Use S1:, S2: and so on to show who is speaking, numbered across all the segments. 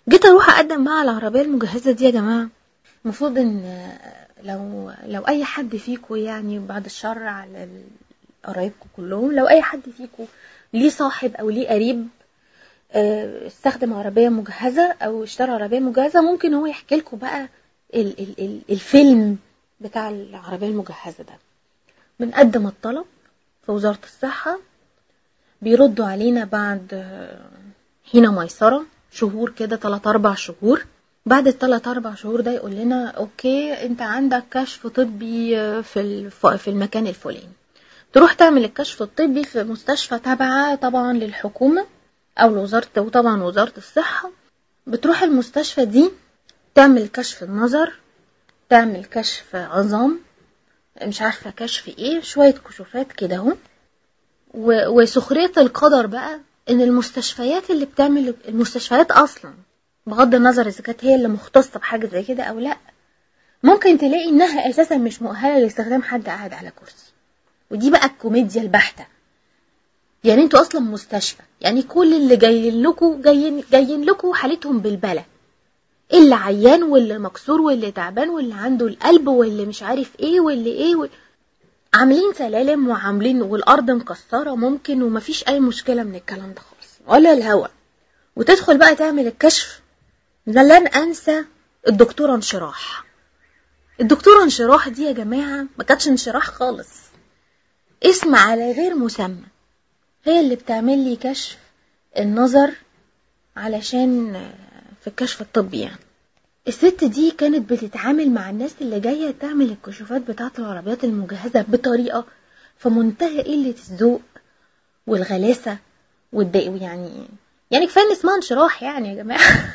S1: جيت اروح اقدم بقى على العربيه المجهزه دي يا جماعه المفروض ان لو لو اي حد فيكم يعني بعد الشر على قرايبكم كلهم لو اي حد فيكم ليه صاحب او ليه قريب آه، استخدم عربيه مجهزه او اشترى عربيه مجهزه ممكن هو يحكي لكم بقى ال ال ال الفيلم بتاع العربيه المجهزه ده بنقدم الطلب في وزاره الصحه بيردوا علينا بعد آه، حين ميسره شهور كده 3 4 شهور بعد الثلاث اربع شهور ده يقول لنا اوكي انت عندك كشف طبي آه، في الف... في المكان الفلاني تروح تعمل الكشف الطبي في مستشفى تابعة طبعا للحكومة او لوزارة وطبعا وزارة الصحة بتروح المستشفى دي تعمل كشف النظر تعمل كشف عظام مش عارفة كشف ايه شوية كشوفات كده اهو و- وسخرية القدر بقى ان المستشفيات اللي بتعمل المستشفيات اصلا بغض النظر اذا كانت هي اللي مختصة بحاجة زي كده او لا ممكن تلاقي انها اساسا مش مؤهلة لاستخدام حد قاعد على كرسي ودي بقى الكوميديا البحتة يعني انتوا اصلا مستشفى يعني كل اللي جايين لكم جايين جايين لكم حالتهم بالبلة اللي عيان واللي مكسور واللي تعبان واللي عنده القلب واللي مش عارف ايه واللي ايه و... عاملين سلالم وعاملين والارض مكسره ممكن ومفيش اي مشكله من الكلام ده خالص ولا الهوا وتدخل بقى تعمل الكشف لا لن انسى الدكتوره انشراح الدكتوره انشراح دي يا جماعه ما كانتش انشراح خالص اسم على غير مسمى هي اللي بتعمل لي كشف النظر علشان في الكشف الطبي يعني الست دي كانت بتتعامل مع الناس اللي جاية تعمل الكشوفات بتاعة العربيات المجهزة بطريقة في منتهى قلة الذوق والغلاسة والدق يعني يعني كفاية ان اسمها انشراح يعني يا جماعة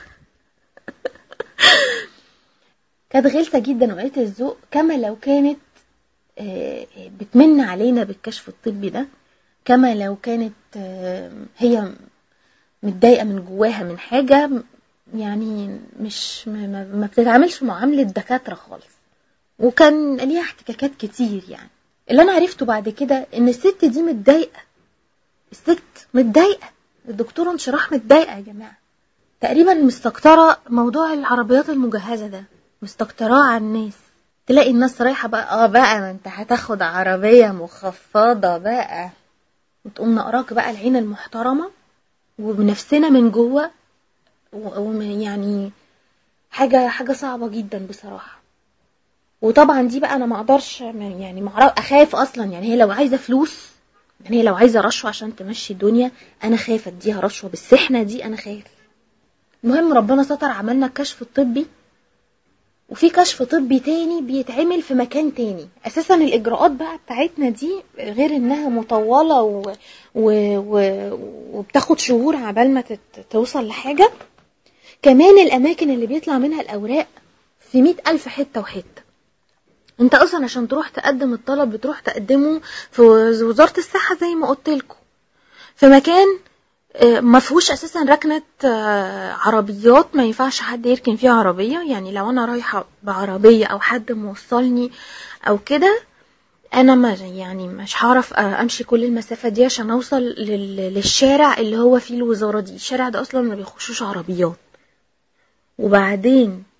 S1: كانت غلسة جدا وقلة الذوق كما لو كانت آه، بتمن علينا بالكشف الطبي ده كما لو كانت آه، هي متضايقة من جواها من حاجة يعني مش ما, ما- ما بتتعاملش معاملة دكاترة خالص وكان ليها احتكاكات كتير يعني اللي انا عرفته بعد كده ان الست دي متضايقة الست متضايقة الدكتورة انشراح متضايقة يا جماعة تقريبا مستكترة موضوع العربيات المجهزة ده مستكتراه على الناس تلاقي الناس رايحة بقى اه بقى ما انت هتاخد عربية مخفضة بقى وتقوم نقراك بقى العين المحترمة وبنفسنا من جوه و- وم- يعني حاجة حاجة صعبة جدا بصراحة وطبعا دي بقى انا ما اقدرش ما- يعني ما أعرف- اخاف اصلا يعني هي لو عايزة فلوس يعني هي لو عايزة رشوة عشان تمشي الدنيا انا خايف اديها رشوة بالسحنة دي انا خايف المهم ربنا ستر عملنا الكشف الطبي وفي كشف طبي تاني بيتعمل في مكان تاني اساسا الاجراءات بقى بتاعتنا دي غير انها مطولة و... و... و... وبتاخد شهور عبال ما تت... توصل لحاجة كمان الاماكن اللي بيطلع منها الاوراق في مئة الف حتة وحتة انت اصلا عشان تروح تقدم الطلب بتروح تقدمه في وزارة الصحة زي ما قلت لكم في مكان آه، ما فيهوش اساسا ركنه آه، عربيات ما ينفعش حد يركن فيها عربيه يعني لو انا رايحه بعربيه او حد موصلني او كده انا ما يعني مش هعرف آه، امشي كل المسافه دي عشان اوصل لل- للشارع اللي هو فيه الوزاره دي الشارع ده اصلا ما بيخشوش عربيات وبعدين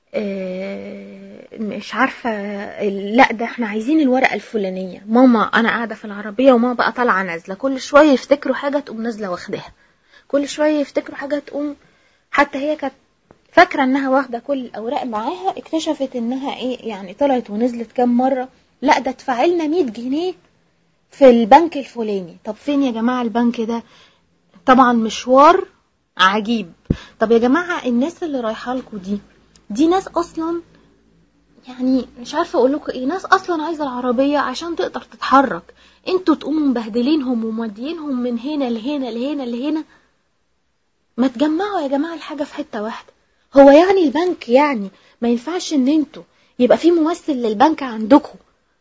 S1: آه، مش عارفه ال- لا ده احنا عايزين الورقه الفلانيه ماما انا قاعده في العربيه وماما بقى طالعه نازله كل شويه يفتكروا حاجه تقوم نازله واخداها كل شويه يفتكروا حاجه تقوم حتى هي كانت فاكره انها واخده كل الاوراق معاها اكتشفت انها ايه يعني طلعت ونزلت كام مره لا ده ادفع لنا 100 جنيه في البنك الفلاني طب فين يا جماعه البنك ده طبعا مشوار عجيب طب يا جماعه الناس اللي رايحه لكم دي دي ناس اصلا يعني مش عارفه اقول لكم ايه ناس اصلا عايزه العربيه عشان تقدر تتحرك انتوا تقوموا مبهدلينهم وموديينهم من هنا لهنا لهنا لهنا ما تجمعوا يا جماعه الحاجه في حته واحده هو يعني البنك يعني ما ينفعش ان انتوا يبقى في ممثل للبنك عندكم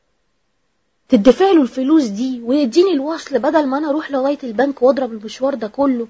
S1: تدفع له الفلوس دي ويديني الوصل بدل ما انا اروح لغايه البنك واضرب المشوار ده كله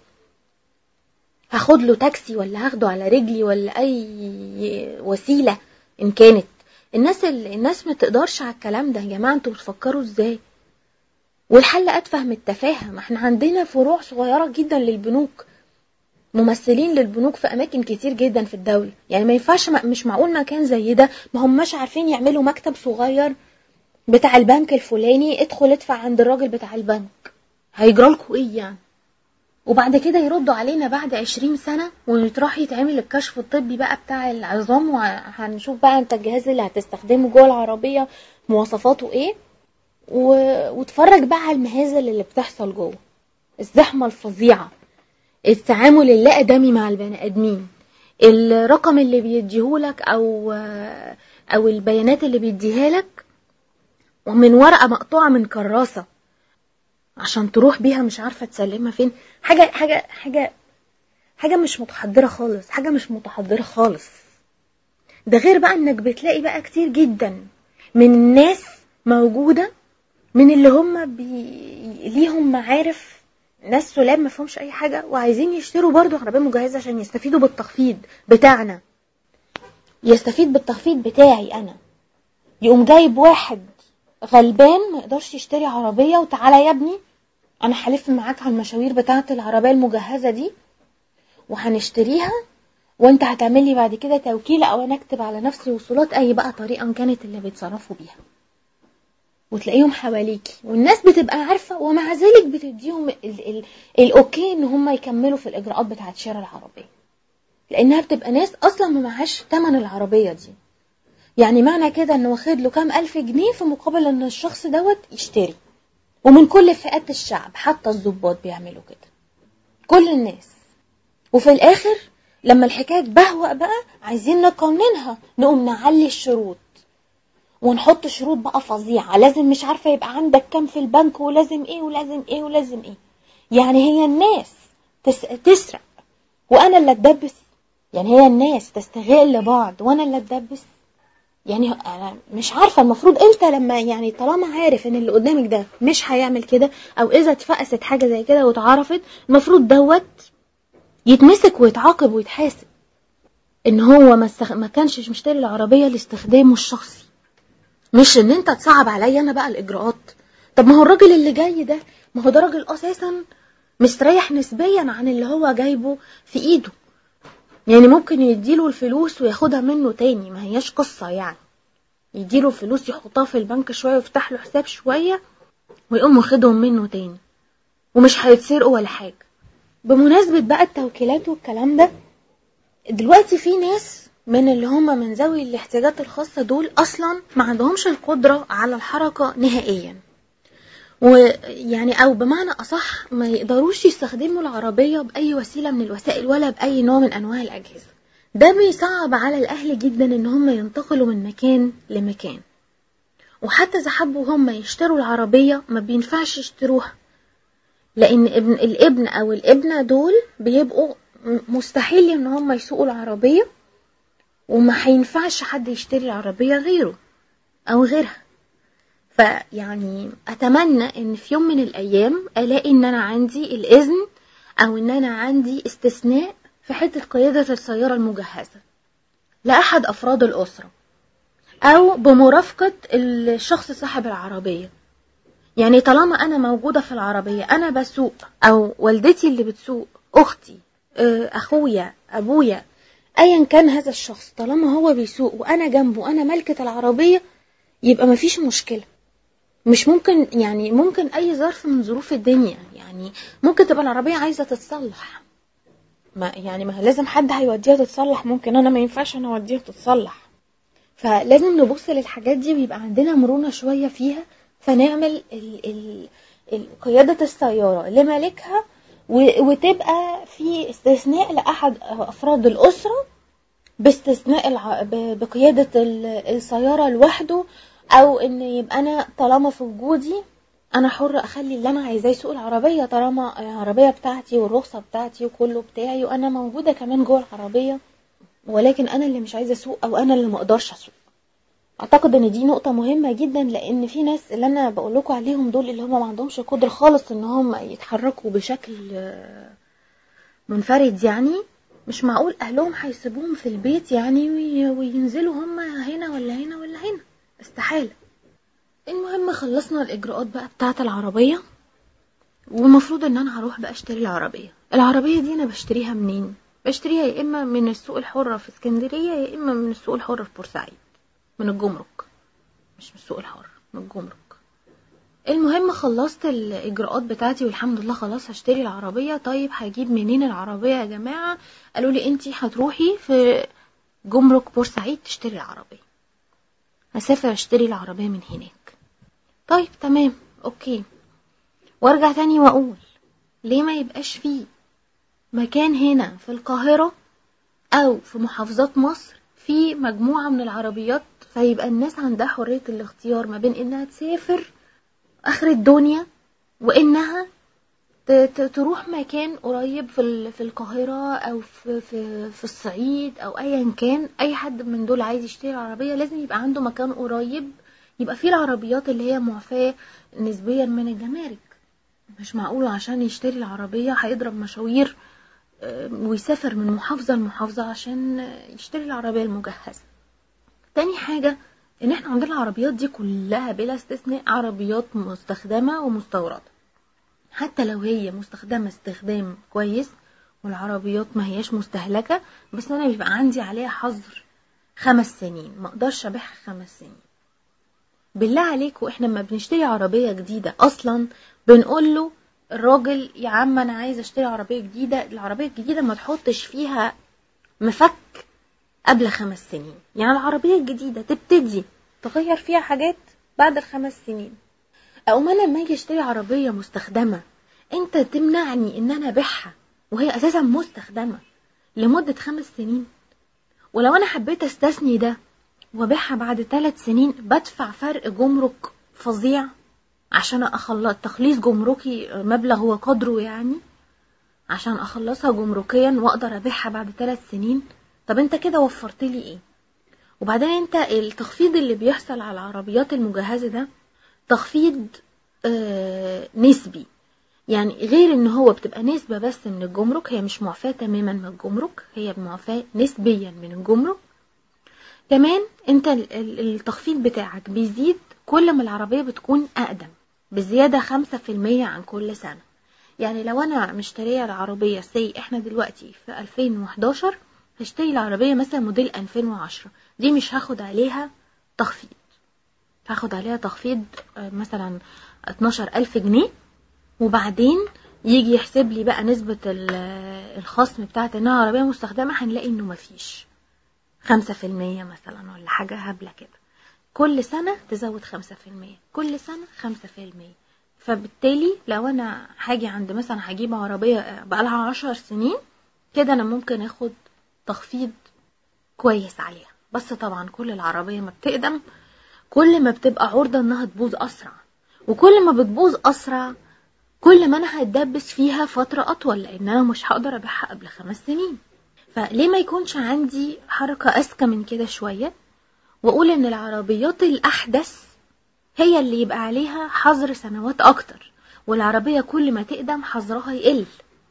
S1: هاخد له تاكسي ولا هاخده على رجلي ولا اي وسيله ان كانت الناس ال... الناس ما تقدرش على الكلام ده يا جماعه انتوا بتفكروا ازاي والحل اتفه من التفاهه ما احنا عندنا فروع صغيره جدا للبنوك ممثلين للبنوك في اماكن كتير جدا في الدوله يعني ما ينفعش مش معقول مكان زي ده ما هماش عارفين يعملوا مكتب صغير بتاع البنك الفلاني ادخل ادفع عند الراجل بتاع البنك هيجرالكوا ايه يعني وبعد كده يردوا علينا بعد عشرين سنة ويتراح يتعمل الكشف الطبي بقى بتاع العظام وهنشوف بقى انت الجهاز اللي هتستخدمه جوه العربية مواصفاته ايه و... وتفرج بقى على المهازل اللي بتحصل جوه الزحمة الفظيعة التعامل اللا آدمي مع البني آدمين الرقم اللي بيديهولك أو أو البيانات اللي بيديها لك ومن ورقة مقطوعة من كراسة عشان تروح بيها مش عارفة تسلمها فين حاجة حاجة حاجة حاجة مش متحضرة خالص حاجة مش متحضرة خالص ده غير بقى انك بتلاقي بقى كتير جدا من الناس موجودة من اللي هم بي... ليهم معارف ناس سلام ما فهمش اي حاجة وعايزين يشتروا برضو عربية مجهزة عشان يستفيدوا بالتخفيض بتاعنا يستفيد بالتخفيض بتاعي انا يقوم جايب واحد غلبان ما يقدرش يشتري عربية وتعالى يا ابني انا هلف معاك على المشاوير بتاعة العربية المجهزة دي وهنشتريها وانت هتعمل لي بعد كده توكيل او انا اكتب على نفسي وصولات اي بقى طريقة كانت اللي بيتصرفوا بيها وتلاقيهم حواليكي والناس بتبقى عارفة ومع ذلك بتديهم ال ال الاوكي ان هم يكملوا في الاجراءات بتاعة شراء العربية لانها بتبقى ناس اصلا ما معهاش تمن العربية دي يعني معنى كده انه واخد له كام الف جنيه في مقابل ان الشخص دوت يشتري ومن كل فئات الشعب حتى الضباط بيعملوا كده كل الناس وفي الاخر لما الحكايه تبهوأ بقى عايزين نقننها نقوم نعلي الشروط ونحط شروط بقى فظيعه لازم مش عارفه يبقى عندك كام في البنك ولازم ايه ولازم ايه ولازم ايه يعني هي الناس تس... تسرق وانا اللي اتدبس يعني هي الناس تستغل بعض وانا اللي اتدبس يعني انا مش عارفه المفروض انت لما يعني طالما عارف ان اللي قدامك ده مش هيعمل كده او اذا اتفقست حاجه زي كده واتعرفت المفروض دوت يتمسك ويتعاقب ويتحاسب ان هو ما, استخ... ما كانش مشتري العربيه لاستخدامه الشخصي مش ان انت تصعب عليا انا بقى الاجراءات طب ما هو الراجل اللي جاي ده ما هو ده راجل اساسا مستريح نسبيا عن اللي هو جايبه في ايده يعني ممكن يديله الفلوس وياخدها منه تاني ما هياش قصة يعني يديله الفلوس يحطها في البنك شوية ويفتح له حساب شوية ويقوم واخدهم منه تاني ومش هيتسرقوا ولا حاجة بمناسبة بقى التوكيلات والكلام ده دلوقتي في ناس من اللي هم من ذوي الاحتياجات الخاصة دول أصلا ما عندهمش القدرة على الحركة نهائيا ويعني او بمعنى اصح ما يقدروش يستخدموا العربيه باي وسيله من الوسائل ولا باي نوع من انواع الاجهزه ده بيصعب على الاهل جدا ان هم ينتقلوا من مكان لمكان وحتى اذا حبوا هم يشتروا العربيه ما بينفعش يشتروها لان ابن الابن او الابنه دول بيبقوا مستحيل ان هم يسوقوا العربيه وما هينفعش حد يشتري العربيه غيره او غيرها فيعني اتمنى ان في يوم من الايام الاقي ان انا عندي الاذن او ان انا عندي استثناء في حته قياده السياره المجهزه لاحد افراد الاسره او بمرافقه الشخص صاحب العربيه يعني طالما انا موجوده في العربيه انا بسوق او والدتي اللي بتسوق اختي اخويا ابويا ايا كان هذا الشخص طالما هو بيسوق وانا جنبه انا ملكه العربيه يبقى مفيش مشكله مش ممكن يعني ممكن اي ظرف من ظروف الدنيا يعني ممكن تبقى العربيه عايزه تتصلح ما يعني ما لازم حد هيوديها تتصلح ممكن انا ما ينفعش انا اوديها تتصلح فلازم نبص للحاجات دي ويبقى عندنا مرونه شويه فيها فنعمل ال ال ال قياده السياره لمالكها وتبقى في استثناء لاحد افراد الاسره باستثناء الع... بقياده السياره لوحده او ان يبقى انا طالما في وجودي انا حر اخلي اللي انا عايزاه يسوق العربيه طالما العربيه بتاعتي والرخصه بتاعتي وكله بتاعي وانا موجوده كمان جوه العربيه ولكن انا اللي مش عايزه اسوق او انا اللي ما اقدرش اسوق اعتقد ان دي نقطه مهمه جدا لان في ناس اللي انا بقول لكم عليهم دول اللي هم ما عندهمش قدره خالص ان هم يتحركوا بشكل منفرد يعني مش معقول اهلهم هيسيبوهم في البيت يعني وينزلوا هم هنا ولا هنا ولا هنا استحالة المهم خلصنا الإجراءات بقى بتاعة العربية والمفروض ان انا هروح بقى اشتري العربية العربية دي انا بشتريها منين بشتريها يا اما من السوق الحرة في اسكندرية يا اما من السوق الحرة في بورسعيد من الجمرك مش من السوق الحر من الجمرك المهم خلصت الاجراءات بتاعتي والحمد لله خلاص هشتري العربية طيب هجيب منين العربية يا جماعة قالوا لي انتي هتروحي في جمرك بورسعيد تشتري العربية هسافر اشتري العربية من هناك طيب تمام اوكي وارجع تاني واقول ليه ما يبقاش فيه مكان هنا في القاهرة او في محافظات مصر في مجموعة من العربيات فيبقى الناس عندها حرية الاختيار ما بين انها تسافر اخر الدنيا وانها تروح مكان قريب في في القاهرة او في في في الصعيد او ايا كان اي حد من دول عايز يشتري عربية لازم يبقى عنده مكان قريب يبقى فيه العربيات اللي هي معفاة نسبيا من الجمارك مش معقول عشان يشتري العربية هيضرب مشاوير ويسافر من محافظة لمحافظة عشان يشتري العربية المجهزة تاني حاجة ان احنا عندنا العربيات دي كلها بلا استثناء عربيات مستخدمة ومستوردة حتى لو هي مستخدمة استخدام كويس والعربيات ما هياش مستهلكة بس انا بيبقى عندي عليها حظر خمس سنين ما اقدرش ابيعها خمس سنين بالله عليكم احنا لما بنشتري عربية جديدة اصلا بنقول له الراجل يا عم انا عايز اشتري عربية جديدة العربية الجديدة ما تحطش فيها مفك قبل خمس سنين يعني العربية الجديدة تبتدي تغير فيها حاجات بعد الخمس سنين اقوم انا لما اجي اشتري عربية مستخدمة انت تمنعني ان انا ابيعها وهي اساسا مستخدمة لمدة خمس سنين ولو انا حبيت استثني ده وابيعها بعد ثلاث سنين بدفع فرق جمرك فظيع عشان اخلص تخليص جمركي مبلغ وقدره يعني عشان اخلصها جمركيا واقدر ابيعها بعد ثلاث سنين طب انت كده وفرت لي ايه وبعدين انت التخفيض اللي بيحصل على العربيات المجهزة ده تخفيض آه نسبي يعني غير ان هو بتبقى نسبة بس من الجمرك هي مش معفاة تماما من الجمرك هي معفاة نسبيا من الجمرك كمان انت التخفيض بتاعك بيزيد كل ما العربية بتكون اقدم بزيادة خمسة في المية عن كل سنة يعني لو انا مشترية العربية سي احنا دلوقتي في 2011 هشتري العربية مثلا موديل 2010 دي مش هاخد عليها تخفيض هاخد عليها تخفيض مثلا 12 ألف جنيه وبعدين يجي يحسب لي بقى نسبة الخصم بتاعت انها عربية مستخدمة هنلاقي انه مفيش خمسة في المية مثلا ولا حاجة هبلة كده كل سنة تزود خمسة في المية كل سنة خمسة في المية فبالتالي لو انا هاجي عند مثلا هجيب عربية بقالها عشر سنين كده انا ممكن اخد تخفيض كويس عليها بس طبعا كل العربية ما بتقدم كل ما بتبقى عرضة انها تبوظ اسرع وكل ما بتبوظ اسرع كل ما انا هتدبس فيها فترة اطول لان انا مش هقدر ابيعها قبل خمس سنين فليه ما يكونش عندي حركة اذكى من كده شوية واقول ان العربيات الاحدث هي اللي يبقى عليها حظر سنوات اكتر والعربية كل ما تقدم حظرها يقل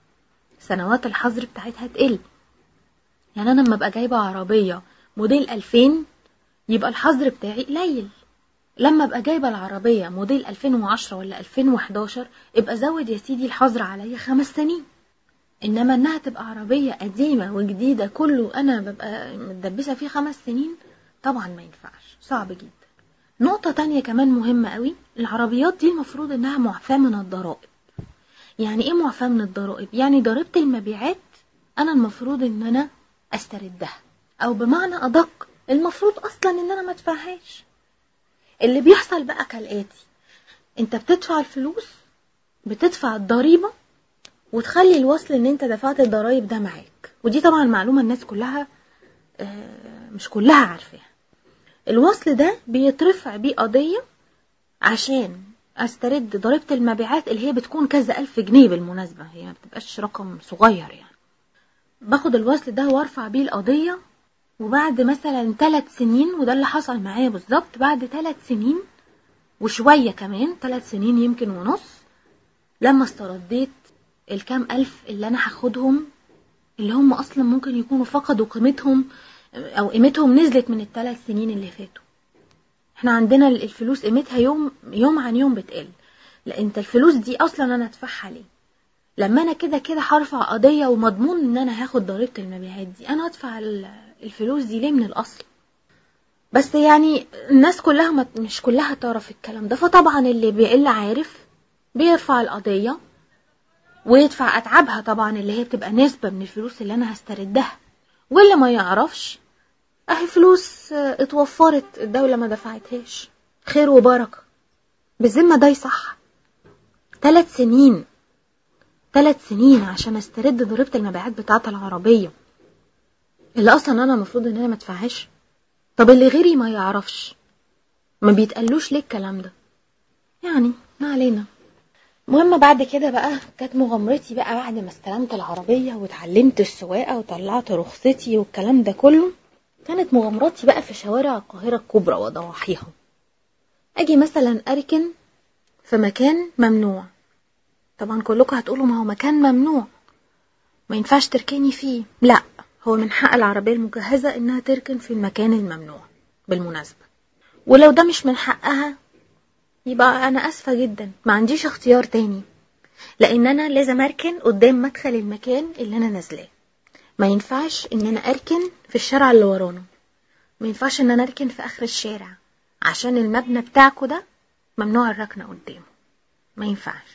S1: سنوات الحظر بتاعتها تقل يعني انا لما ابقى جايبه عربيه موديل 2000 يبقى الحظر بتاعي قليل لما ابقى جايبه العربيه موديل 2010 ولا 2011 ابقى زود يا سيدي الحظر عليا خمس سنين انما انها تبقى عربيه قديمه وجديده كله انا ببقى متدبسه فيه خمس سنين طبعا ما ينفعش صعب جدا نقطه تانية كمان مهمه قوي العربيات دي المفروض انها معفاه من الضرائب يعني ايه معفاه من الضرائب يعني ضريبه المبيعات انا المفروض ان انا استردها او بمعنى ادق المفروض اصلا ان انا ما ادفعهاش اللي بيحصل بقى كالاتي انت بتدفع الفلوس بتدفع الضريبه وتخلي الوصل ان انت دفعت الضرايب ده معاك ودي طبعا معلومه الناس كلها مش كلها عارفاها الوصل ده بيترفع بيه قضيه عشان استرد ضريبه المبيعات اللي هي بتكون كذا الف جنيه بالمناسبه هي ما بتبقاش رقم صغير يعني باخد الوصل ده وارفع بيه القضية وبعد مثلا ثلاث سنين وده اللي حصل معايا بالظبط بعد ثلاث سنين وشوية كمان ثلاث سنين يمكن ونص لما استرديت الكام ألف اللي أنا هاخدهم اللي هم أصلا ممكن يكونوا فقدوا قيمتهم أو قيمتهم نزلت من الثلاث سنين اللي فاتوا احنا عندنا الفلوس قيمتها يوم يوم عن يوم بتقل لا انت الفلوس دي اصلا انا ادفعها ليه لما انا كده كده هرفع قضية ومضمون ان انا هاخد ضريبة المبيعات دي انا ادفع الفلوس دي ليه من الاصل بس يعني الناس كلها مش كلها تعرف الكلام ده فطبعا اللي بيقل عارف بيرفع القضية ويدفع أتعابها طبعا اللي هي بتبقى نسبة من الفلوس اللي أنا هستردها واللي ما يعرفش أهي فلوس اتوفرت الدولة ما دفعتهاش خير وبركة بالذمة ده صح ثلاث سنين ثلاث سنين عشان استرد ضريبة المبيعات بتاعة العربية اللي أصلا أنا المفروض إن أنا ما ادفعهاش طب اللي غيري ما يعرفش ما بيتقالوش ليه الكلام ده يعني ما علينا المهم بعد كده بقى كانت مغامرتي بقى بعد ما استلمت العربية واتعلمت السواقة وطلعت رخصتي والكلام ده كله كانت مغامراتي بقى في شوارع القاهرة الكبرى وضواحيها أجي مثلا أركن في مكان ممنوع طبعا كلكم هتقولوا ما هو مكان ممنوع ما ينفعش تركني فيه لا هو من حق العربية المجهزة إنها تركن في المكان الممنوع بالمناسبة ولو ده مش من حقها يبقى أنا أسفة جدا ما عنديش اختيار تاني لأن أنا لازم أركن قدام مدخل المكان اللي أنا نازلاه ما ينفعش إن أنا أركن في الشارع اللي ورانا ما ينفعش إن أنا أركن في آخر الشارع عشان المبنى بتاعكو ده ممنوع الركنة قدامه ما ينفعش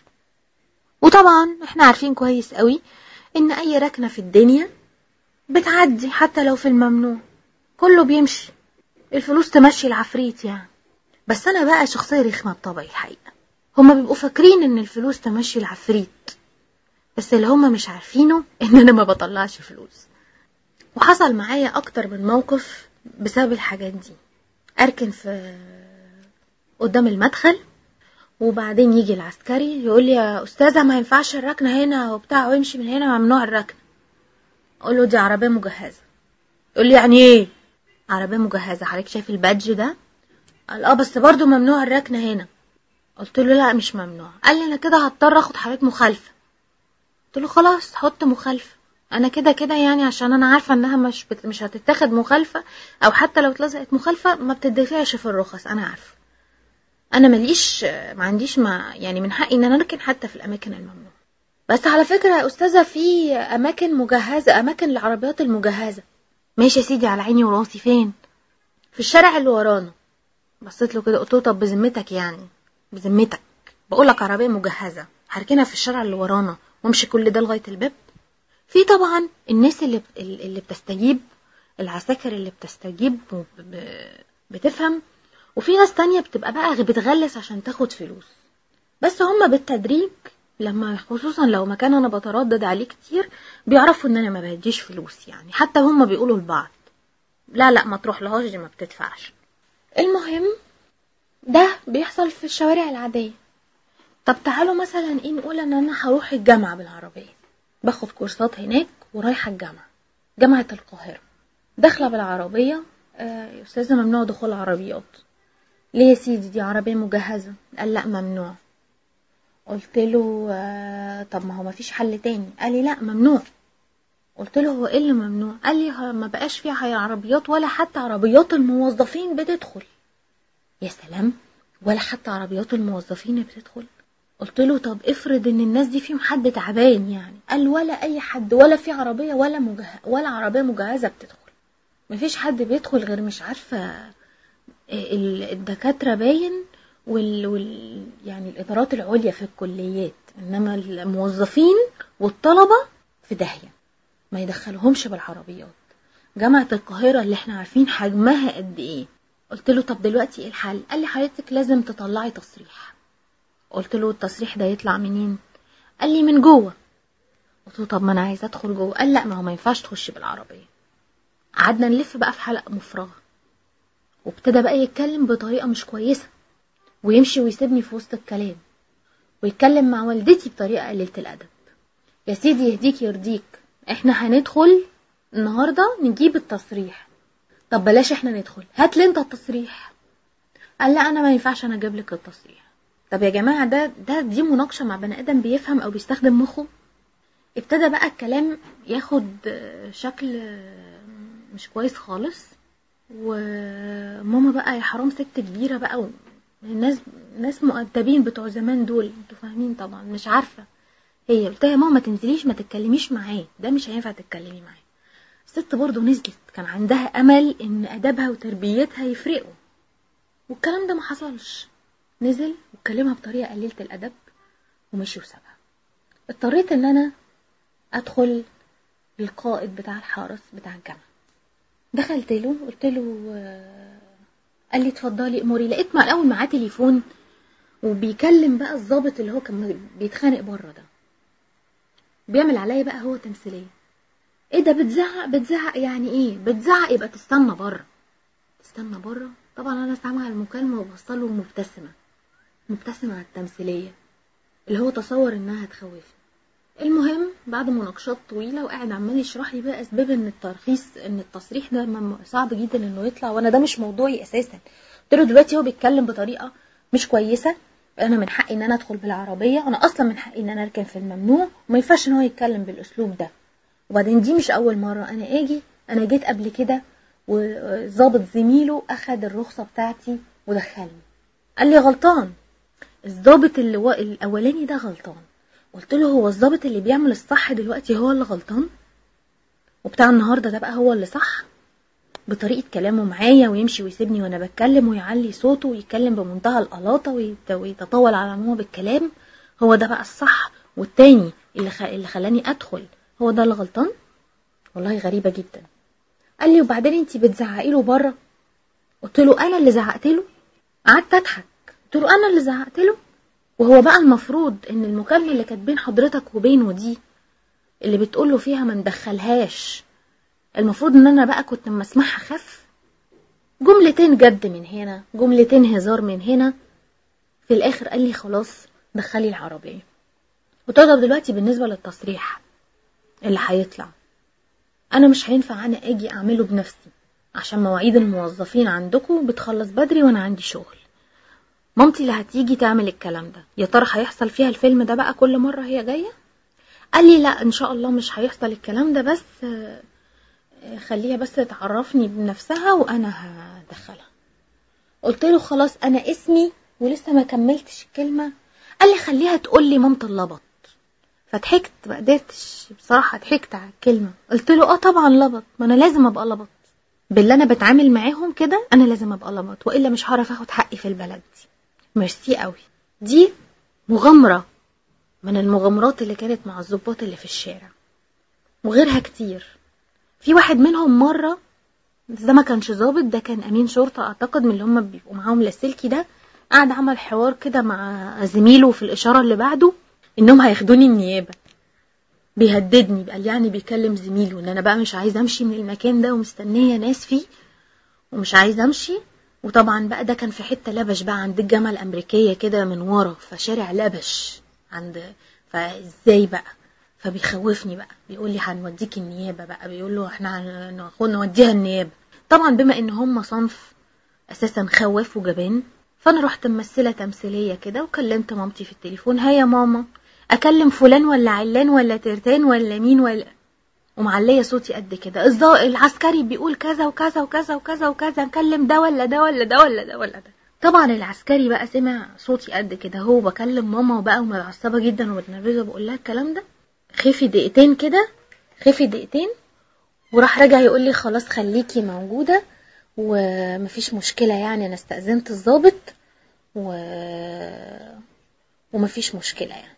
S1: وطبعا احنا عارفين كويس قوي ان اي ركنة في الدنيا بتعدي حتى لو في الممنوع كله بيمشي الفلوس تمشي العفريت يعني بس انا بقى شخصية رخمة بطبعي الحقيقة هما بيبقوا فاكرين ان الفلوس تمشي العفريت بس اللي هما مش عارفينه ان انا ما بطلعش فلوس وحصل معايا اكتر من موقف بسبب الحاجات دي اركن في قدام المدخل وبعدين يجي العسكري يقول لي يا استاذه ما ينفعش الركنه هنا وبتاع ويمشي من هنا ممنوع الركن اقول له دي عربيه مجهزه يقول لي يعني ايه عربيه مجهزه حضرتك شايف البادج ده قال اه بس برضو ممنوع الركنه هنا قلت له لا مش ممنوع قال لي انا كده هضطر اخد حضرتك مخالفه قلت له خلاص حط مخالفه انا كده كده يعني عشان انا عارفه انها مش بت... مش هتتاخد مخالفه او حتى لو اتلزقت مخالفه ما بتدفعش في الرخص انا عارفه انا ماليش ما عنديش ما يعني من حقي ان انا اركن حتى في الاماكن الممنوعه بس على فكره يا استاذه في اماكن مجهزه اماكن العربيات المجهزه ماشي يا سيدي على عيني وراسي فين في الشارع اللي ورانا بصيت له كده قلت له طب بذمتك يعني بذمتك بقول لك عربيه مجهزه هركنها في الشارع اللي ورانا وامشي كل ده لغايه الباب في طبعا الناس اللي اللي بتستجيب العساكر اللي بتستجيب بتفهم وفي ناس تانية بتبقى بقى بتغلس عشان تاخد فلوس بس هما بالتدريج لما خصوصا لو مكان انا بتردد عليه كتير بيعرفوا ان انا ما بديش فلوس يعني حتى هما بيقولوا لبعض لا لا ما تروح لهاش دي ما بتدفعش المهم ده بيحصل في الشوارع العادية طب تعالوا مثلا ايه نقول ان انا هروح الجامعة بالعربية باخد كورسات هناك ورايحة الجامعة جامعة القاهرة داخلة بالعربية آه يا أستاذة ممنوع دخول عربيات ليه يا سيدي دي عربية مجهزة قال لا ممنوع قلت له آه طب ما هو ما فيش حل تاني قال لي لا ممنوع قلت له هو ايه اللي ممنوع قال لي ما بقاش فيها عربيات ولا حتى عربيات الموظفين بتدخل يا سلام ولا حتى عربيات الموظفين بتدخل قلت له طب افرض ان الناس دي فيهم حد تعبان يعني قال ولا اي حد ولا في عربيه ولا مجه... ولا عربيه مجهزه بتدخل مفيش حد بيدخل غير مش عارفه الدكاتره باين وال... وال... يعني الادارات العليا في الكليات انما الموظفين والطلبه في داهيه ما يدخلهمش بالعربيات جامعه القاهره اللي احنا عارفين حجمها قد ايه قلت له طب دلوقتي ايه الحل قال لي حضرتك لازم تطلعي تصريح قلت له التصريح ده يطلع منين قال لي من جوه قلت له طب ما انا عايزه ادخل جوه قال لا ما هو ما ينفعش تخش بالعربيه قعدنا نلف بقى في حلقه مفرغه وابتدى بقى يتكلم بطريقه مش كويسه ويمشي ويسيبني في وسط الكلام ويتكلم مع والدتي بطريقه قليله الادب يا سيدي يهديك يرضيك احنا هندخل النهارده نجيب التصريح طب بلاش احنا ندخل هات لي انت التصريح قال لا انا ما ينفعش انا اجيب لك التصريح طب يا جماعة ده ده دي مناقشة مع بني آدم بيفهم أو بيستخدم مخه ابتدى بقى الكلام ياخد شكل مش كويس خالص وماما بقى يا حرام ست كبيرة بقى الناس ناس مؤدبين بتوع زمان دول انتوا فاهمين طبعا مش عارفه هي قلت لها يا ماما ما تنزليش ما تتكلميش معاه ده مش هينفع تتكلمي معاه الست برضه نزلت كان عندها امل ان ادبها وتربيتها يفرقوا والكلام ده ما حصلش نزل وكلمها بطريقه قليله الادب ومشي وسابها اضطريت ان انا ادخل للقائد بتاع الحرس بتاع الجامعه دخلت له قلت له آه، قال لي اتفضلي اموري لقيت مع الاول معاه تليفون وبيكلم بقى الضابط اللي هو كان بيتخانق بره ده بيعمل عليا بقى هو تمثيليه ايه ده بتزعق بتزعق يعني ايه بتزعق يبقى تستنى بره تستنى بره طبعا انا سامعه المكالمه وبوصله مبتسمه مبتسمه على التمثيليه اللي هو تصور انها هتخوفني المهم بعد مناقشات طويله وقاعد عمال يشرح لي بقى اسباب ان الترخيص ان التصريح ده مم- صعب جدا انه يطلع وانا ده مش موضوعي اساسا قلت له دلوقتي هو بيتكلم بطريقه مش كويسه انا من حقي ان انا ادخل بالعربيه وانا اصلا من حقي ان انا اركن في الممنوع وما ينفعش ان هو يتكلم بالاسلوب ده وبعدين دي مش اول مره انا اجي انا جيت قبل كده وظابط زميله اخد الرخصه بتاعتي ودخلني قال لي غلطان الظابط اللي هو الاولاني ده غلطان قلت له هو الظابط اللي بيعمل الصح دلوقتي هو اللي غلطان وبتاع النهارده ده بقى هو اللي صح بطريقه كلامه معايا ويمشي ويسيبني وانا بتكلم ويعلي صوته ويتكلم بمنتهى القلاطه ويت- ويتطاول على عمومه بالكلام هو ده بقى الصح والتاني اللي, خ... اللي خلاني ادخل هو ده اللي غلطان والله غريبه جدا قال لي وبعدين انتي بتزعقي له بره قلت له انا اللي زعقت له قعدت اضحك قلت له انا اللي زعقت له وهو بقى المفروض ان المكالمه اللي كانت بين حضرتك وبينه دي اللي بتقول له فيها ما ندخلهاش المفروض ان انا بقى كنت اما اسمعها خف جملتين جد من هنا جملتين هزار من هنا في الاخر قال لي خلاص دخلي العربيه قلت له طب دلوقتي بالنسبه للتصريح اللي هيطلع انا مش هينفع انا اجي اعمله بنفسي عشان مواعيد الموظفين عندكم بتخلص بدري وانا عندي شغل مامتي اللي هتيجي تعمل الكلام ده يا ترى هيحصل فيها الفيلم ده بقى كل مره هي جايه قال لي لا ان شاء الله مش هيحصل الكلام ده بس آه، آه، خليها بس تعرفني بنفسها وانا هدخلها قلت له خلاص انا اسمي ولسه ما كملتش الكلمه قال لي خليها تقول لي مامة اللبط فضحكت ما قدرتش بصراحه ضحكت على الكلمه قلت له اه طبعا لبط ما انا لازم ابقى لبط باللي انا بتعامل معاهم كده انا لازم ابقى لبط والا مش هعرف اخد حقي في البلد دي ميرسي قوي دي مغامره من المغامرات اللي كانت مع الضباط اللي في الشارع وغيرها كتير في واحد منهم مرة بس ده ما كانش ظابط ده كان أمين شرطة أعتقد من اللي هم بيبقوا معاهم لاسلكي ده قعد عمل حوار كده مع زميله في الإشارة اللي بعده إنهم هياخدوني النيابة بيهددني قال يعني بيكلم زميله إن أنا بقى مش عايزة أمشي من المكان ده ومستنية ناس فيه ومش عايزة أمشي وطبعا بقى ده كان في حتة لبش بقى عند الجامعة الأمريكية كده من ورا فشارع لبش عند فازاي بقى فبيخوفني بقى بيقول لي هنوديك النيابه بقى بيقول له احنا هناخد نوديها النيابه طبعا بما ان هم صنف اساسا خواف وجبان فانا رحت ممثله تمثيليه كده وكلمت مامتي في التليفون ها يا ماما اكلم فلان ولا علان ولا ترتان ولا مين ولا ومعليه صوتي قد كده الظا- العسكري بيقول كذا وكذا وكذا وكذا وكذا نكلم ده ولا ده ولا ده ولا ده ولا ده طبعا العسكري بقى سمع صوتي قد كده هو بكلم ماما وبقى ومتعصبه جدا ومتنرفزه بقول لها الكلام ده خفي دقيقتين كده خفي دقيقتين وراح رجع يقول لي خلاص خليكي موجوده ومفيش مشكله يعني انا استأذنت الضابط و... ومفيش مشكله يعني